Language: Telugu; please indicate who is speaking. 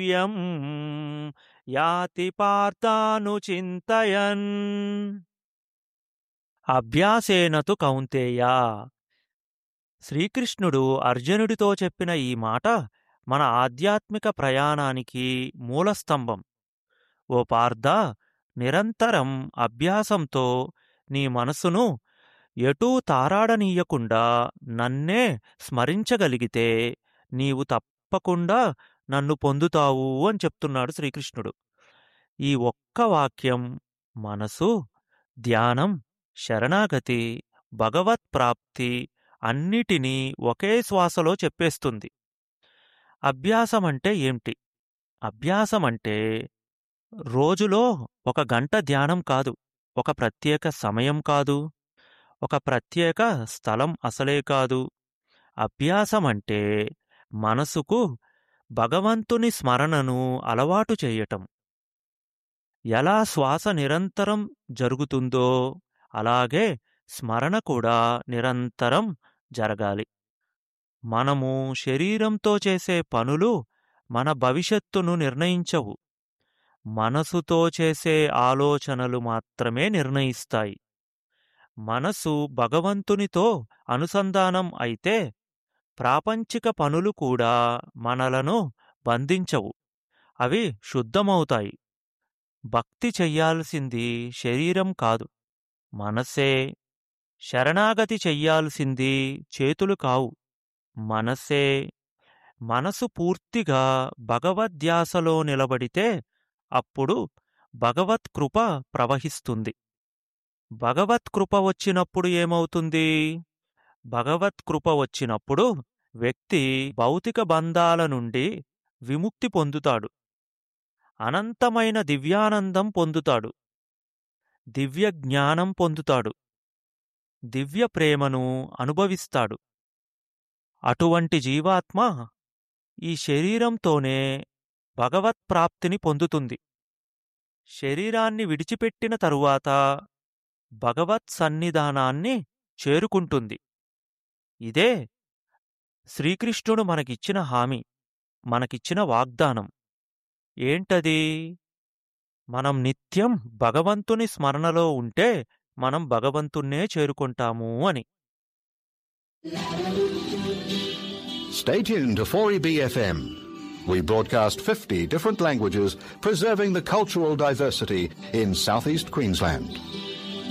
Speaker 1: యం యాతి పార్థానుచింతయన్ అభ్యాసేనతు కౌంతేయ శ్రీకృష్ణుడు అర్జునుడితో చెప్పిన ఈ మాట మన ఆధ్యాత్మిక ప్రయాణానికి మూలస్తంభం ఓ పార్థ నిరంతరం అభ్యాసంతో నీ మనసును ఎటూ తారాడనీయకుండా నన్నే స్మరించగలిగితే నీవు తప్పకుండా నన్ను పొందుతావు అని చెప్తున్నాడు శ్రీకృష్ణుడు ఈ ఒక్క వాక్యం మనసు ధ్యానం శరణాగతి భగవత్ ప్రాప్తి అన్నిటినీ ఒకే శ్వాసలో చెప్పేస్తుంది అభ్యాసమంటే ఏమిటి అభ్యాసమంటే రోజులో ఒక గంట ధ్యానం కాదు ఒక ప్రత్యేక సమయం కాదు ఒక ప్రత్యేక స్థలం అసలే కాదు అభ్యాసమంటే మనసుకు భగవంతుని స్మరణను అలవాటు చేయటం ఎలా శ్వాస నిరంతరం జరుగుతుందో అలాగే స్మరణ కూడా నిరంతరం జరగాలి మనము శరీరంతో చేసే పనులు మన భవిష్యత్తును నిర్ణయించవు మనసుతో చేసే ఆలోచనలు మాత్రమే నిర్ణయిస్తాయి మనసు భగవంతునితో అనుసంధానం అయితే ప్రాపంచిక పనులు కూడా మనలను బంధించవు అవి శుద్ధమవుతాయి భక్తి చెయ్యాల్సింది శరీరం కాదు మనసే శరణాగతి చెయ్యాల్సింది చేతులు కావు మనసే మనసు పూర్తిగా భగవద్ధ్యాసలో నిలబడితే అప్పుడు భగవత్కృప ప్రవహిస్తుంది భగవత్కృప వచ్చినప్పుడు ఏమవుతుంది భగవత్కృప వచ్చినప్పుడు వ్యక్తి భౌతిక బంధాల నుండి విముక్తి పొందుతాడు అనంతమైన దివ్యానందం పొందుతాడు దివ్య జ్ఞానం పొందుతాడు దివ్య ప్రేమను అనుభవిస్తాడు అటువంటి జీవాత్మ ఈ శరీరంతోనే భగవత్ప్రాప్తిని పొందుతుంది శరీరాన్ని విడిచిపెట్టిన తరువాత భగవత్ సన్నిధానాన్ని చేరుకుంటుంది ఇదే శ్రీకృష్ణుడు మనకిచ్చిన హామీ మనకిచ్చిన వాగ్దానం ఏంటది మనం నిత్యం భగవంతుని స్మరణలో ఉంటే మనం భగవంతున్నే చేరుకుంటాము అని
Speaker 2: Stay tuned to 4EBFM. We broadcast 50 different languages, preserving the cultural diversity in southeast Queensland.